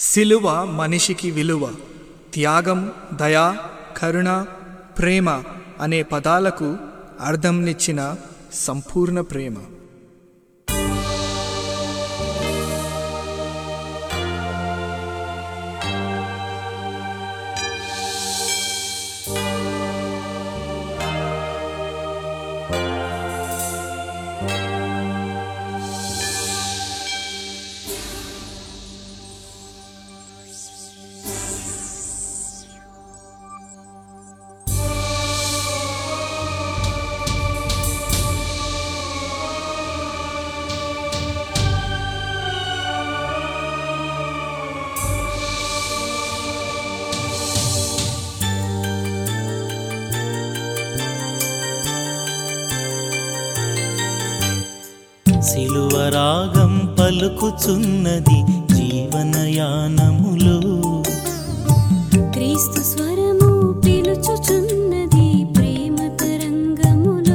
సిలువ మనిషికి విలువ త్యాగం దయా కరుణ ప్రేమ అనే పదాలకు అర్థంనిచ్చిన సంపూర్ణ ప్రేమ సిలువరాగం పలుకుచున్నది జీవనయానములో క్రీస్తు స్వరము పిలుచుచున్నది ప్రేమ తరంగములో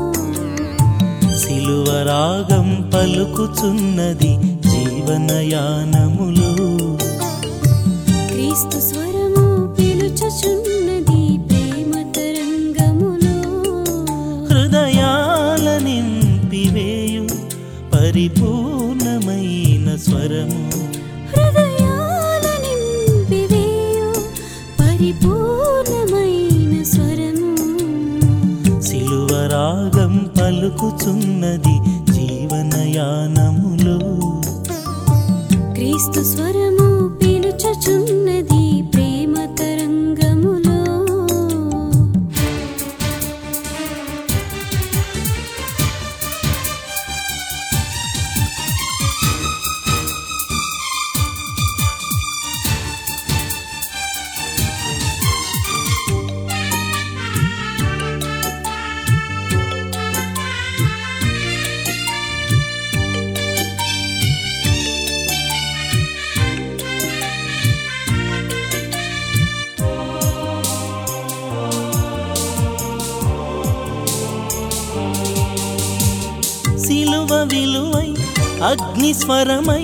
సిలువరాగం పలుకుచున్నది జీవనయానములో క్రీస్తు స్వరము పిలుచుచున్నది ప్రేమ తరంగములో హృదయాల నింపివేయు పరిపూర్ణమైన స్వరము హృదయాల నింపివేయు పరిపూర్ణమైన స్వరము సిలువరాగం పలుకుచున్నది జీవనయానములో క్రీస్తు స్వరము పిలుచుచున్నది ప్రేమ తరంగములో సిలువ విలువై అగ్నిస్వరమై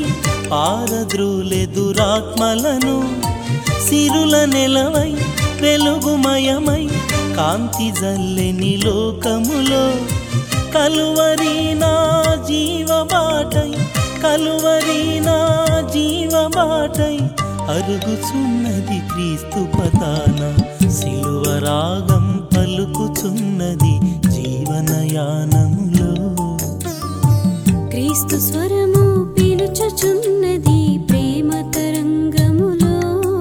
పారద్రులెదురాత్మలను సిరుల నెలవై వెలుగుమయమై కాంతి జల్లెని లోకములో కలువరి నా జీవబాటై కలువరి నా జీవబాటై అరుగుచున్నది క్రీస్తు పతాన సిలువరాగం పలుకుచున్నది జీవనయానములో క్రీస్తు స్వరము పిలుచుచున్నది ప్రేమ తరంగములో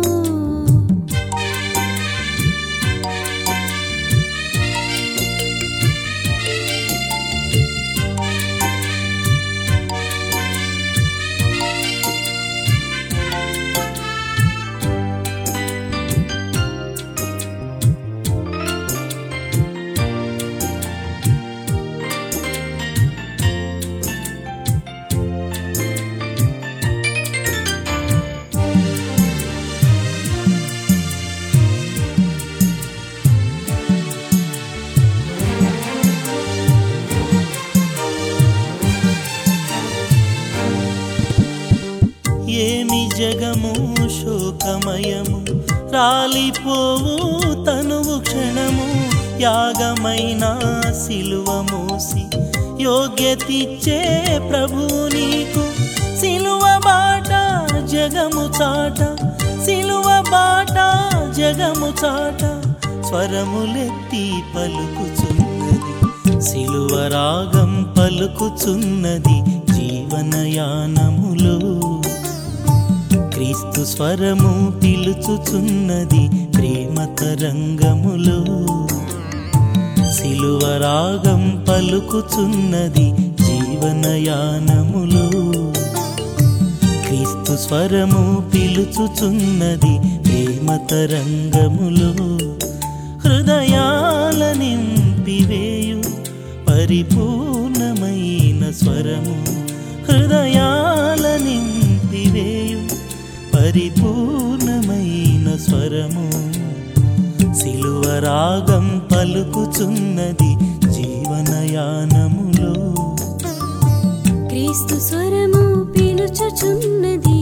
ఏమి జగము శోకమయము రాలిపోవు తనువు క్షణము యాగమైన సిలువ మోసి యోగ్యతిచ్చే ప్రభు నీకు సిలువ బాట జగము చాట సిలువ బాట జగము చాట స్వరములెత్తి పలుకుచున్నది సిలువ రాగం పలుకుచున్నది జీవనయానములో క్రీస్తు స్వరము పిలుచుచున్నది ప్రేమ తరంగములో సిలువ రాగం పలుకుచున్నది జీవనయానములో క్రీస్తు స్వరము పిలుచుచున్నది ప్రేమ తరంగములో హృదయాల నింపివేయు పరిపూర్ణమైన స్వరము హృదయాల నింపివేయు పరిపూర్ణమైన స్వరము సిలువరాగం పలుకుచున్నది జీవనయానములో క్రీస్తు స్వరము పిలుచుచున్నది